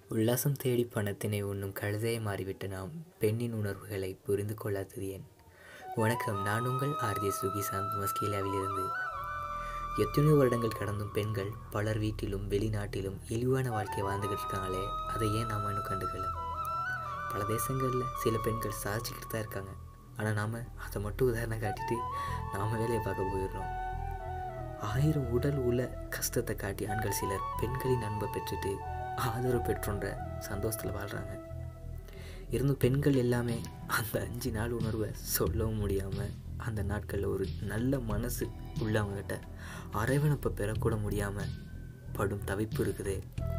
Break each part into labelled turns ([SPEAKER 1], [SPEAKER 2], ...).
[SPEAKER 1] உல்லாசம் தேடி பணத்தினை உண்ணும் கழுதையை மாறிவிட்ட நாம் பெண்ணின் உணர்வுகளை புரிந்து கொள்ளாதது ஏன் வணக்கம் நான் உங்கள் ஆர்ஜே சுகிசாந்த் மஸ்கேலியாவிலிருந்து எத்தனையோ வருடங்கள் கடந்தும் பெண்கள் பலர் வீட்டிலும் வெளிநாட்டிலும் இழிவான வாழ்க்கை வாழ்ந்துக்கிட்டு இருக்காங்களே அதை ஏன் நாம் இன்னும் கண்டுக்கல பல தேசங்களில் சில பெண்கள் சாதிச்சுக்கிட்டு தான் இருக்காங்க ஆனால் நாம் அதை மட்டும் உதாரணம் காட்டிட்டு நாம் வேலையை பார்க்க போயிடுறோம் ஆயிரம் உடல் உள்ள கஷ்டத்தை காட்டி ஆண்கள் சிலர் பெண்களின் அன்பை பெற்றுட்டு ஆதரவு பெற்றுன்ற சந்தோஷத்தில் வாழ்கிறாங்க இருந்தும் பெண்கள் எல்லாமே அந்த அஞ்சு நாள் உணர்வை சொல்லவும் முடியாமல் அந்த நாட்களில் ஒரு நல்ல மனசு உள்ளவங்ககிட்ட அரவணைப்பை பெறக்கூட முடியாமல் படும் தவிப்பு இருக்குது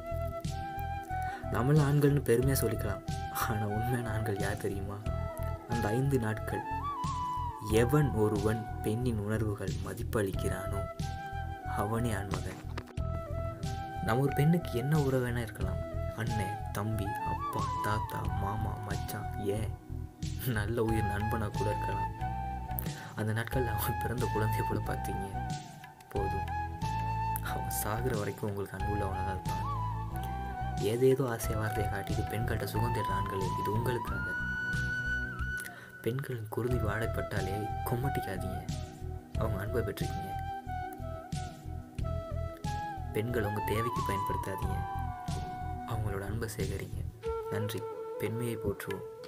[SPEAKER 1] நம்மள ஆண்கள்னு பெருமையாக சொல்லிக்கலாம் ஆனால் உண்மையான ஆண்கள் யார் தெரியுமா அந்த ஐந்து நாட்கள் எவன் ஒருவன் பெண்ணின் உணர்வுகள் மதிப்பளிக்கிறானோ அவனே ஆண்மகன் நம்ம ஒரு பெண்ணுக்கு என்ன உறவு வேணா இருக்கலாம் அண்ணன் தம்பி அப்பா தாத்தா மாமா மச்சான் ஏன் நல்ல உயிர் நண்பனாக கூட இருக்கலாம் அந்த நாட்களில் அவன் பிறந்த குழந்தைய போல பார்த்தீங்க போதும் அவன் சாகுற வரைக்கும் உங்களுக்கு அன்புள்ளவனாக தான் இருப்பான் ஏதேதோ ஆசை வார்த்தையை காட்டிட்டு பெண்கள்கிட்ட சுகம் தேடுற ஆண்கள் இது உங்களுக்காக பெண்களின் குருதி வாழைப்பட்டாலே கொம்மட்டிக்காதீங்க அவங்க அன்பை பெற்றிருக்கீங்க பெண்கள் உங்கள் தேவைக்கு பயன்படுத்தாதீங்க அவங்களோட அன்பை சேகரிங்க நன்றி பெண்மையை போற்றுவோம்